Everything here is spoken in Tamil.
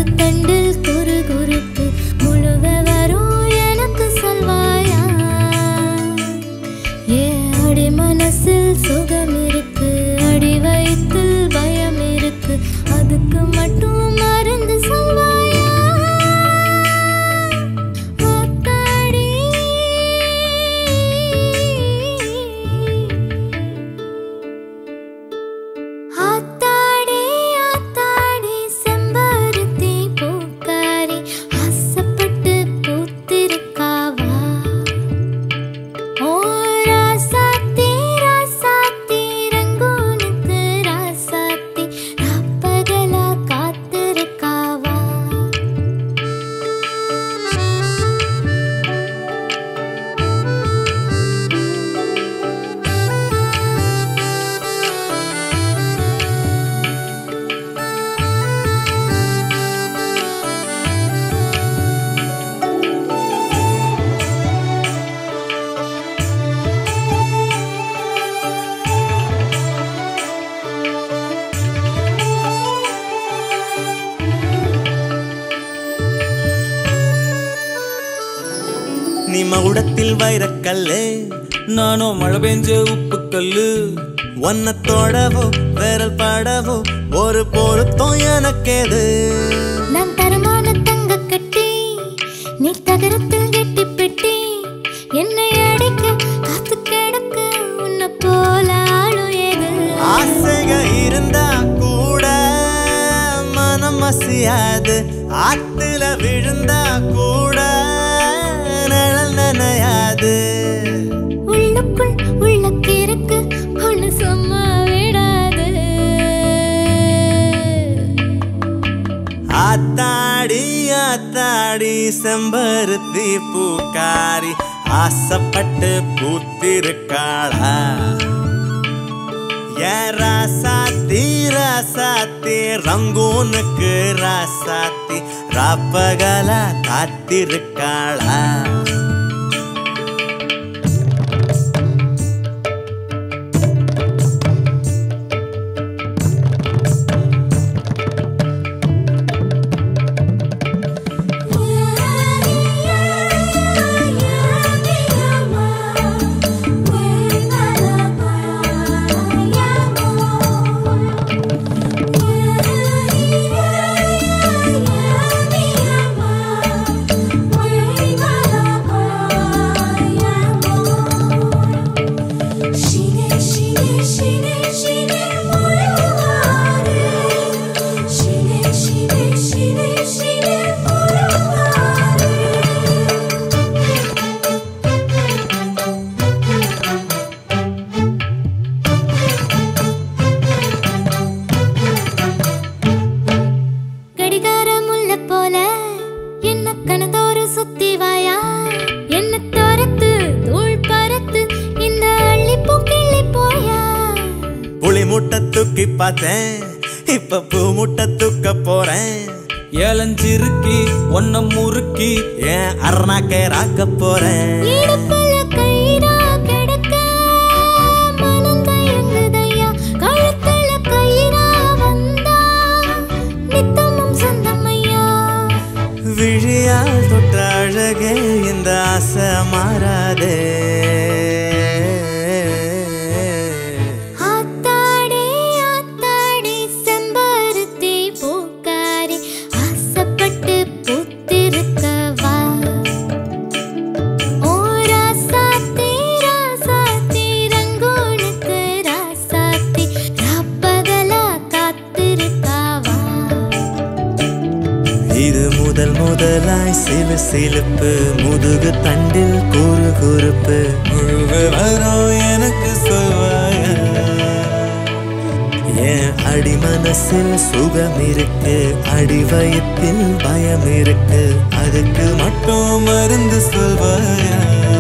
தண்டில் குறு குறுப்பு முழுக வரும் எனக்கு சொல்வாயா ஏ அடி மனசில் சுகம் இருக்கு அடி வயிற்றில் பயம் இருக்கு அதுக்கு மட்டும் மருந்து சொல்வாயா ஆத்தாடி ஆத்தாடி ஆத்தாடி செம்பருத்தி பூக்காரி ஆசைப்பட்டு பூத்திருக்காவா ஓ ராசாத்தி ராசாத்தி ரங்கூனுக்கு ராசாத்தி ராப்பகலா காத்திருக்காவா நீ மகுடத்தில் வைரக்கல்லு நானோ மழை பெஞ்ச உப்பு கல்லு ஒன்ன தொடவோ விரல் படவோ ஒரு பொருத்தம் எனக்கேது நான் தரமான தங்க கட்டி நீ தகரத்தில் கெட்டி பெட்டி என்னை அடிக்க காத்து கிடக்க உன்னை போல ஆளும் ஏது ஆசைக இருந்தா கூட மனம் அசையாது ஆத்துல விழுந்தா கூட நிழல் நனையாது உள்ளுக்குள் உள்ள கிறுக்கு ஒண்ணு சும்மா விடாது ஆத்தாடி ஆத்தாடி செம்பருத்தி பூக்காரி ஆசைப்பட்டு பூத்திருக்காளா ஏன் ராசாத்தி ராசாத்தி ரங்கூனுக்கு ராசாத்தி ராப்பகலா காத்திருக்காளா கடிகாரம் உள்ள போல என்ன கணதோறு சுத்தி வாயா என்ன தோரத்து தூள் பறத்து இந்த அள்ளி பூக்கிள்ளி போயா புளி முட்டை தூக்கி பார்த்தேன் இப்ப பூ முட்டை தூக்க போறேன் ஏலஞ்சிருக்கி ஒன்ன முறுக்கி ஏன் அருணாக்கே ராக்க போறேன் இடுப்புல கயிறா கிடக்க மனம் தயங்குதையா கழுத்துல கயிறா வந்தா நித்தமும் சொந்தமையா விழியால் தொட்ட அழகே இந்த ஆசை மாறாதே ஆத்தாடி ஆத்தாடி செம்பருத்தி பூக்காரி ஆசைப்பட்டு பூத்திருக்கவா ஓ ராசாத்தி ராசாத்தி ரங்கூனுக்கு ராசாத்தி ராப்பகலா காத்திருக்காவா இது முதல் முதலாய் சிலு சிலுப்பு முதுகு தண்டில் குறு குறுப்பு முழுக வரும் எனக்கு சொல்வாய என் அடி மனசில் சுகம் இருக்கு அடி வயத்தில் பயம் இருக்கு அதுக்கு மட்டும் மருந்து சொல்வாயா